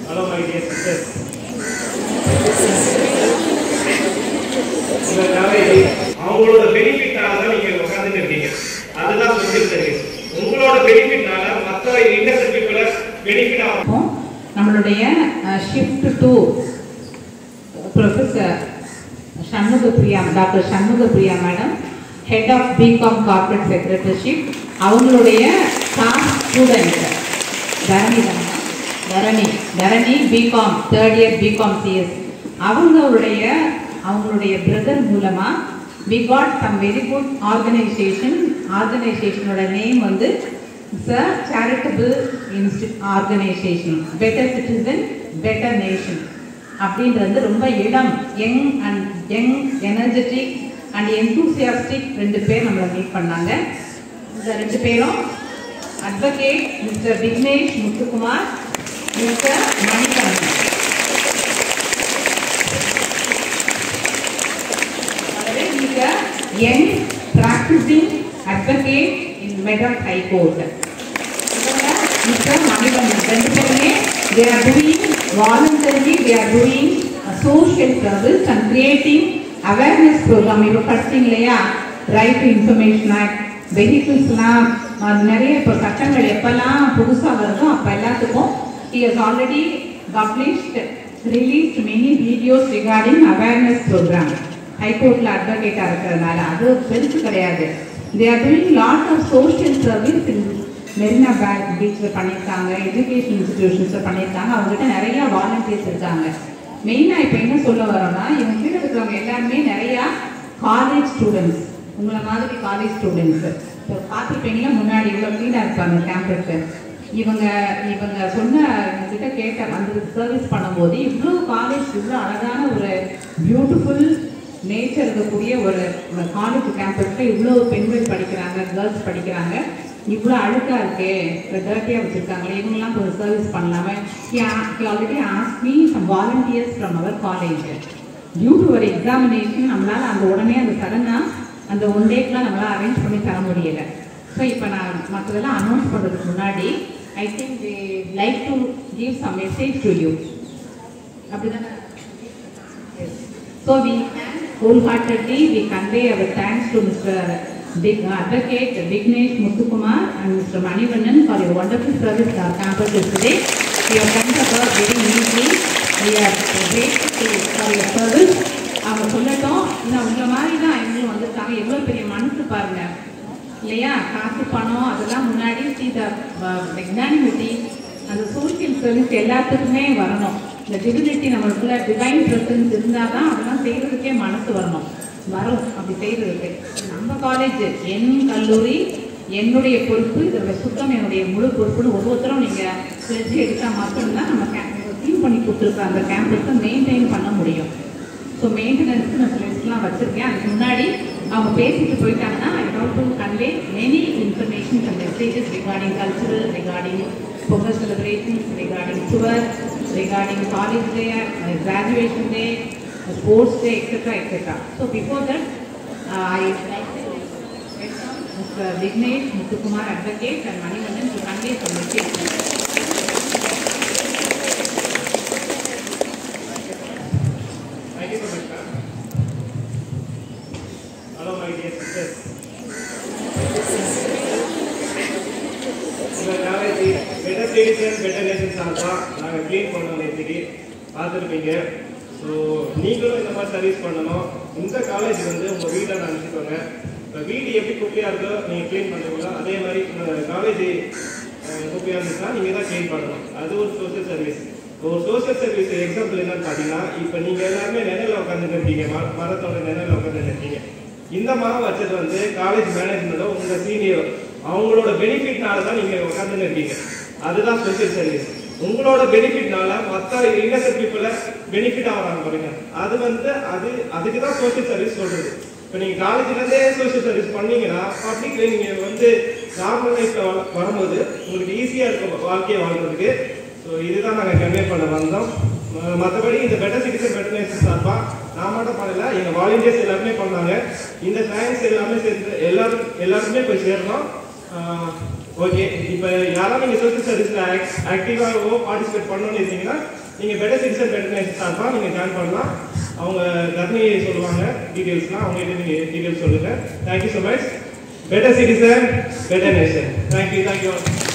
Hello, my dear sisters. உங்க college அவங்களோட பெனிஃபிட்னால தான் நீங்க உட்கார்ந்துட்டு இருக்கீங்க அதுதான் சோசியல் சர்வீஸ் உங்களோட பெனிஃபிட்னால மற்ற இன்னசென்ட் பீப்புள பெனிஃபிட் ஆகும் இருக்கும். நம்மளுடைய shift two professor Shanmugapriya doctor Shanmugapriya madam head of BCom corporate secretaryship அவங்களுடைய கிளாஸ் ஸ்டூடெண்ட் தரணி தானா? Dharani Dharani BCom third year BCom CS அவங்களுடைய அவங்களுடைய பிரதர் மூலமா we got some very good organisation ஆர்கனைசேஷனோட நேம் வந்து சார் சேரிட்டபிள் இன்ஸ்டி organisation better citizen better nation அப்படின்றது ரொம்ப இடம் young and young energetic and enthusiastic ரெண்டு பேர் நம்மளை மீட் பண்ணாங்க இந்த ரெண்டு பேரும் advocate Mister Vignesh Muthukumar mister Manikandan However, he is a young practicing advocate in Madras High Court. Mr. Manivandan, ரெண்டு பேருமே they are doing voluntarily, they are doing a social service and creating awareness program. இப்போ படிச்சீங்க இல்லையா right to information act வெஹிக்கிள்ஸ்லாம் நிறைய இப்போ சட்டங்கள் எப்பெல்லாம் புதுசாக வருதோ அப்போ எல்லாத்துக்கும் he has already published released many videos regarding awareness program ஹைகோர்ட்ல அட்வொகேட்டா இருக்கிறதுனால அது பெருசு கிடையாது they are doing lot of social service in Marina back பீச்சில் பண்ணியிருக்காங்க எஜுகேஷன் இன்ஸ்டிடியூஷன்ஸில் பண்ணியிருக்காங்க அவங்ககிட்ட நிறைய வாலண்டியர்ஸ் இருக்காங்க மெயினாக இப்போ என்ன சொல்ல வரோம்னா இவங்க கீழே இருக்கிறவங்க எல்லாருமே நிறையா காலேஜ் ஸ்டூடெண்ட்ஸ் உங்களை மாதிரி காலேஜ் ஸ்டூடெண்ட்ஸ் இப்போ பார்த்துருப்பீங்களா முன்னாடி இவ்வளோ க்ளீனாக இருப்பாங்க கேம்பஸ்க்கு இவங்க இவங்க சொன்ன கிட்ட கேட்ட வந்து சர்வீஸ் பண்ணும்போது இவ்வளோ காலேஜ் இவ்வளோ அழகான ஒரு பியூட்டிஃபுல் நேச்சர் இருக்கக்கூடிய ஒரு காலேஜ் கேம்பஸில் இவ்வளோ பெண்கள் படிக்கிறாங்க கேர்ள்ஸ் படிக்கிறாங்க இவ்வளோ அழுக்காக இருக்கே டர்ட்டியாக வச்சுருக்காங்களே இவங்கெல்லாம் கொஞ்சம் சர்வீஸ் பண்ணலாமே already ask me some volunteers from our college due to ஒரு எக்ஸாமினேஷன் நம்மளால் அந்த உடனே அந்த சடனாக அந்த ஒன் டேக்கெலாம் நம்மளால் அரேஞ்ச் பண்ணி தர முடியலை ஸோ இப்போ நான் மற்றதெல்லாம் அனௌன்ஸ் பண்ணுறதுக்கு முன்னாடி I think they like to give some message to you அப்படிதானே So we wholeheartedly we convey our thanks to Mr. Big Advocate Vignesh Muthukumar and Mr. Manivannan for your wonderful service to our campus today. We have come to work very neatly. We are grateful to for your service. அவங்க சொல்லட்டும் இன்னும் உங்களை மாதிரி தான் இவங்களும் வந்திருக்காங்க எவ்வளோ பெரிய மனசு பாருங்க இல்லையா காசு பணம் அதெல்லாம் முன்னாடி see the மெக்னானிமிட்டி அந்த சோஷியல் சர்வீஸ் எல்லாத்துக்குமே வரணும் இந்த டிவினிட்டி நம்மளுக்குள்ள டிவைன் பிரசன்ஸ் இருந்தால் தான் அதெல்லாம் செய்கிறதுக்கே மனசு வரணும் வரும் அப்படி செய்கிறதுக்கு நம்ம காலேஜ் என் கல்லூரி என்னுடைய பொறுப்பு இதோட சுத்தம் என்னுடைய முழு பொறுப்புன்னு ஒவ்வொருத்தரும் நீங்கள் பிளட்ஜ் எடுத்தால் மட்டும்தான் நம்ம க்ளீன் பண்ணி கொடுத்துருக்க அந்த கேம்பஸை மெயின்டைன் பண்ண முடியும் ஸோ மெயின்டெனன்ஸ்க்கு நான் சில லிஸ்ட்லாம் வச்சுருக்கேன் அதுக்கு முன்னாடி அவங்க பேசிட்டு போயிட்டாங்கன்னா I have to convey many information and messages regarding cultural regarding Pongal celebrations regarding tour regarding college day graduation day sports day etcetera etcetera so before that I like Mr. Vignesh Muthukumar Advocate and Manivandan to convey some message. Thank you so much, ma'am. Hello, my dear sisters. உங்க college better citizen better nation தான் நாங்கள் clean பண்ணோம் நேற்றுக்கு பார்த்துருப்பீங்க so நீங்களும் இந்த மாதிரி service பண்ணணும் இந்த காலேஜ் வந்து உங்கள் வீட்டில் நினச்சிக்கோங்க இப்போ வீடு எப்படி குப்பையாக இருக்கோ நீங்கள் க்ளீன் பண்ணுறீங்களோ அதே மாதிரி காலேஜ் குப்பையாக இருந்துச்சுன்னா நீங்கள் தான் க்ளீன் பண்ணணும் அது ஒரு சோஷியல் சர்வீஸ் ஒரு சோஷியல் சர்வீஸ் எக்ஸாம்பிள் என்னன்னு பார்த்தீங்கன்னா இப்போ நீங்கள் எல்லாருமே நிழலில் உட்காந்துட்டு இருக்கீங்க மர மரத்தோட நிழலில் உட்காந்துட்டு இருக்கீங்க இந்த மரம் வச்சது வந்து காலேஜ் மேனேஜ்மெண்ட்டோ உங்கள் சீனியர் அவங்களோட பெனிஃபிட்னால தான் நீங்கள் உட்காந்துட்டு இருக்கீங்க அதுதான் சோஷியல் சர்வீஸ் உங்களோட பெனிஃபிட்னால மற்ற இன்னசென்ட் பீப்புளை பெனிஃபிட் ஆகிறாங்க பாருங்க அது வந்து அது அதுக்கு தான் சோஷியல் சர்வீஸ் சொல்றது இப்போ நீங்கள் காலேஜ்லேருந்தே சோஷியல் சர்வீஸ் பண்ணீங்கன்னா பப்ளிக்ல நீங்கள் வந்து நார்மல் லைஃப்பில் வரும்போது உங்களுக்கு ஈஸியாக இருக்கும் வாழ்க்கையை வாழ்றதுக்கு ஸோ இதுதான் நாங்கள் கன்வே பண்ண வந்தோம் ம- மற்றபடி இந்த பெட்டர் சிட்டிசன் பெட்டர் நேஷன் சார்பாக நான் மட்டும் பண்ணல எங்கள் வாலண்டியர்ஸ் எல்லாருமே பண்ணாங்க இந்த தேங்க்ஸ் எல்லாமே சேர்ந்து எல்லாரும் எல்லாருக்குமே போய் சேரணும் ஓகே இப்போ யாராவது நீங்கள் சோசியல் சர்வீஸில் ஆக்டிவாகவோ பார்ட்டிசிபேட் பண்ணணும்னு இருந்தீங்கன்னா நீங்கள் பெட்டர் சிட்டிசன் பெட்டர் நேஷன் சார்பாக நீங்கள் ஜாயின் பண்ணலாம் அவங்க தர்ணி சொல்லுவாங்க டீட்டெயில்ஸ்லாம் அவங்ககிட்ட நீங்கள் டீட்டெயில்ஸ் சொல்லுங்கள் thank you so much better citizen better nation thank you thank you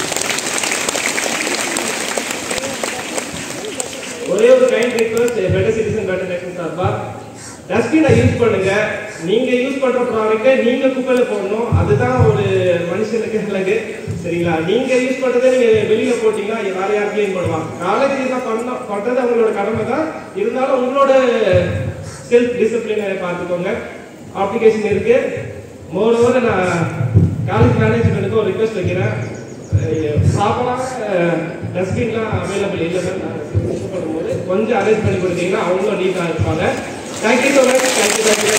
ஒரே ஒரு kind request better citizen better nation சார்பா டஸ்ட்பினை யூஸ் பண்ணுங்க நீங்க யூஸ் பண்ற ப்ராடக்ட்டை நீங்க குப்பையில போடணும் அதுதான் ஒரு மனுஷனுக்கு அழகு சரிங்களா நீங்க யூஸ் பண்றதை நீங்க வெளியில போட்டீங்கன்னா வேற யார் கிளீன் பண்ணுவாங்க காலேஜ் தான் பண்ண பண்றது அவங்களோட கடமை தான் இருந்தாலும் உங்களோட செல்ஃப் டிசிப்ளினை பார்த்துக்கோங்க அப்ளிகேஷன் இருக்கு மோர் ஓவர் நான் காலேஜ் மேனேஜ்மெண்ட்டுக்கு ஒரு ரிக்வஸ்ட் வைக்கிறேன் ப்ராப்பரான டஸ்ட்பின்லாம் அவைலபிள் இல்லை சார் நான் யூஸ் பண்ணும்போது கொஞ்சம் அரேஞ்ச் பண்ணி கொடுத்தீங்கன்னா அவங்களும் நீட்டாக இருப்பாங்க thank you so much thank you thank you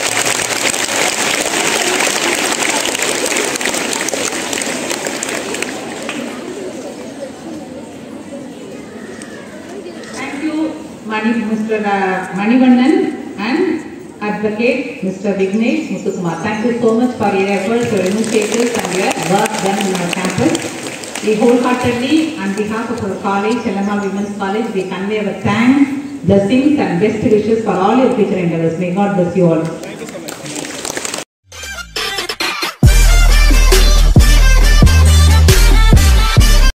Thank you, Mani, Mr. uh, Manivannan and Advocate Mr. Vignesh Muthukumar. Thank you so much for your efforts, your initiatives and your work done in our campus. We wholeheartedly, on behalf of our college, Chelama Women's College, we convey our thanks, blessings and best wishes for all your future endeavors. May God bless you all.